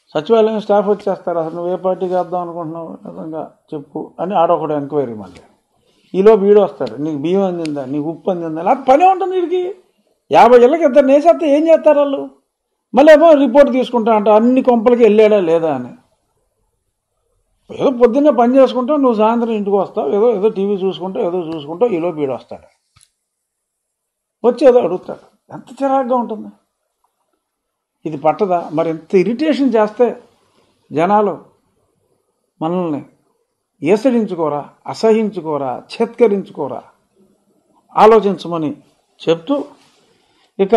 సచివాలయం స్టాఫ్ వచ్చేస్తారు అసలు నువ్వు ఏ పార్టీకి వేద్దాం అనుకుంటున్నావు నిజంగా చెప్పు అని ఆడొకడు ఎంక్వైరీ మళ్ళీ ఈలో వీడు వస్తాడు నీకు బియ్యం అందిందా నీకు ఉప్పు అందిందా అలా పనే ఉంటుంది వీడికి యాభై ఏళ్ళకి ఇద్దరు నేసేస్తే ఏం చేస్తారు వాళ్ళు మళ్ళీ ఏమో రిపోర్ట్ తీసుకుంటా అంట అన్ని కొంపలకి వెళ్ళాడా లేదా అని ఏదో పొద్దున్నే పని చేసుకుంటావు నువ్వు సాయంత్రం ఇంటికి వస్తావు ఏదో ఏదో టీవీ చూసుకుంటావు ఏదో చూసుకుంటావు ఈలో వీడు వస్తాడు వచ్చి ఏదో అడుగుతాడు ఎంత చిరాగ్గా ఉంటుంది ఇది పట్టదా మరి ఎంత ఇరిటేషన్ చేస్తే జనాలు మనల్ని ఏసడించుకోరా అసహించుకోరా చేత్కరించుకోరా ఆలోచించమని చెప్తూ ఇక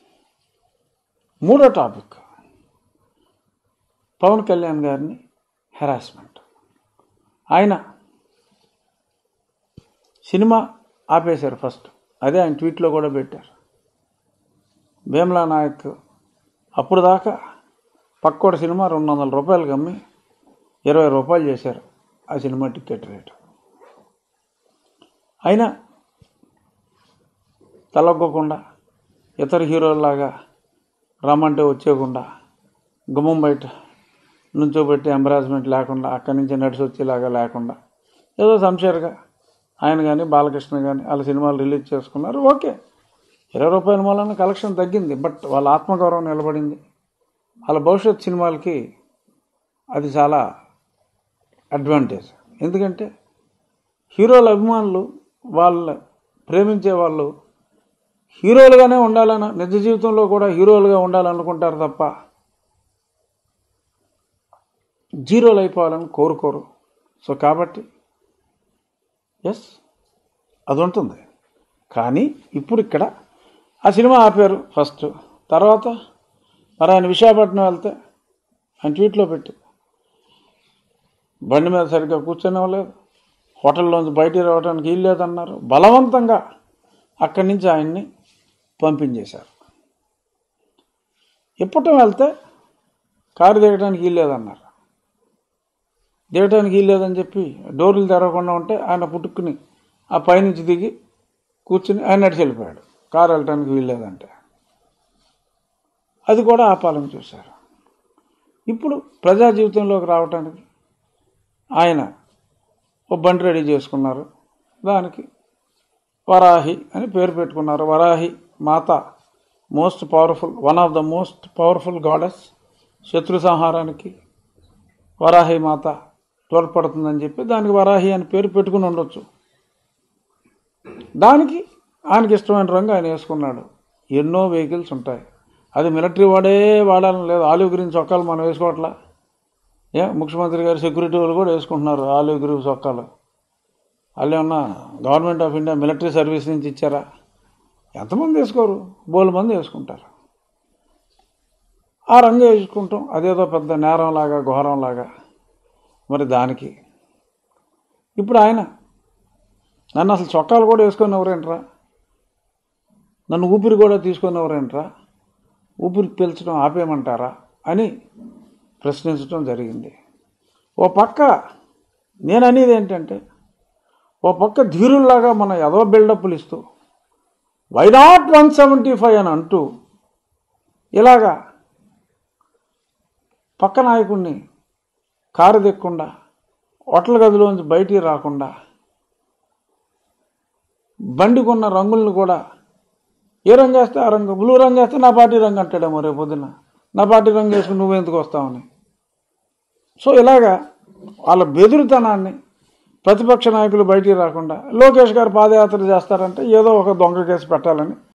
మూడో టాపిక్ పవన్ కళ్యాణ్ గారిని హెరాస్మెంట్ ఆయన సినిమా ఆపేశారు ఫస్ట్ అదే ఆయన ట్వీట్లో కూడా పెట్టారు భీమ్లా నాయక్ అప్పుడు దాకా పక్కోటి సినిమా రెండు వందల రూపాయలు అమ్మి ఇరవై రూపాయలు చేశారు ఆ సినిమా టికెట్ రేటు అయినా తలొగ్గకుండా ఇతర హీరోల్లాగా రమ్మంటే వచ్చేయకుండా గుమ్మం బయట నుంచోబెట్టి ఎంబరాజ్మెంట్ లేకుండా అక్కడి నుంచి నడిచి వచ్చేలాగా లేకుండా ఏదో సంశయర్గా ఆయన కానీ బాలకృష్ణ కానీ వాళ్ళ సినిమాలు రిలీజ్ చేసుకున్నారు ఓకే ఇరవై రూపాయల మూలన కలెక్షన్ తగ్గింది బట్ వాళ్ళ ఆత్మగౌరవం నిలబడింది వాళ్ళ భవిష్యత్ సినిమాలకి అది చాలా అడ్వాంటేజ్ ఎందుకంటే హీరోల అభిమానులు వాళ్ళ ప్రేమించే వాళ్ళు హీరోలుగానే ఉండాలని నిజ జీవితంలో కూడా హీరోలుగా ఉండాలనుకుంటారు తప్ప జీరోలు అయిపోవాలని కోరుకోరు సో కాబట్టి ఎస్ అది ఉంటుంది కానీ ఇప్పుడు ఇక్కడ ఆ సినిమా ఆపారు ఫస్ట్ తర్వాత మరి ఆయన విశాఖపట్నం వెళ్తే ఆయన ట్వీట్లో పెట్టి బండి మీద సరిగ్గా కూర్చొనివ్వలేదు హోటల్లోంచి బయటికి రావడానికి వీలు లేదన్నారు బలవంతంగా అక్కడి నుంచి ఆయన్ని పంపించేశారు ఇప్పటం వెళ్తే కారు దిగడానికి వీలు లేదన్నారు దిగడానికి వీలు లేదని చెప్పి డోర్లు తెరవకుండా ఉంటే ఆయన పుట్టుకుని ఆ పైనుంచి దిగి కూర్చుని ఆయన నడిచి వెళ్ళిపోయాడు కారు వెళ్ళటానికి వీలు లేదంటే అది కూడా ఆపాలని చూశారు ఇప్పుడు ప్రజా జీవితంలోకి రావటానికి ఆయన ఓ బండి రెడీ చేసుకున్నారు దానికి వరాహి అని పేరు పెట్టుకున్నారు Varahi Mata most powerful one of the most powerful goddess శత్రు సంహారానికి వరాహి మాత తోడ్పడుతుందని చెప్పి దానికి వరాహి అని పేరు పెట్టుకుని ఉండొచ్చు దానికి ఆయనకి ఇష్టమైన రంగు ఆయన వేసుకున్నాడు ఎన్నో వెహికల్స్ ఉంటాయి అది మిలిటరీ వాడే వాడాలని లేదు ఆలివ్ గ్రీన్ చొక్కాలు మనం వేసుకోవట్లా ఏ ముఖ్యమంత్రి గారు సెక్యూరిటీ వాళ్ళు కూడా వేసుకుంటున్నారు ఆలివ్ గ్రీన్ చొక్కాలు వాళ్ళు ఏమన్నా government of India military service నుంచి ఇచ్చారా ఎంతమంది వేసుకోరు బోలు మంది వేసుకుంటారు ఆ రంగు వేసుకుంటాం అదేదో పెద్ద నేరంలాగా ఘోరంలాగా మరి దానికి ఇప్పుడు ఆయన నన్ను అసలు చొక్కాలు కూడా వేసుకొని ఎవరేంట్రా నన్ను ఊపిరి కూడా తీసుకొని ఎవరేంట్రా ఊపిరి పీల్చడం ఆపేయమంటారా అని ప్రశ్నించడం జరిగింది ఓ పక్క నేను అనేది ఏంటంటే ఓ పక్క ధీరుల్లాగా మన ఎదవ బిల్డప్లు ఇస్తూ why not one seventy five అని అంటూ ఇలాగా పక్క నాయకుడిని కారు దిక్కుండా హోటల్ గదిలోంచి బయటికి రాకుండా బండికున్న రంగులను కూడా ఏ రంగు వేస్తే ఆ రంగు బ్లూ రంగు వేస్తే నా పార్టీ రంగు అంటాడేమో రేపు పొద్దున్న నా పార్టీ రంగు వేసుకుని నువ్వెందుకు వస్తావని సో ఇలాగా వాళ్ళ బెదురుతనాన్ని ప్రతిపక్ష నాయకులు బయటికి రాకుండా లోకేష్ గారు పాదయాత్ర చేస్తారంటే ఏదో ఒక దొంగ కేసు పెట్టాలని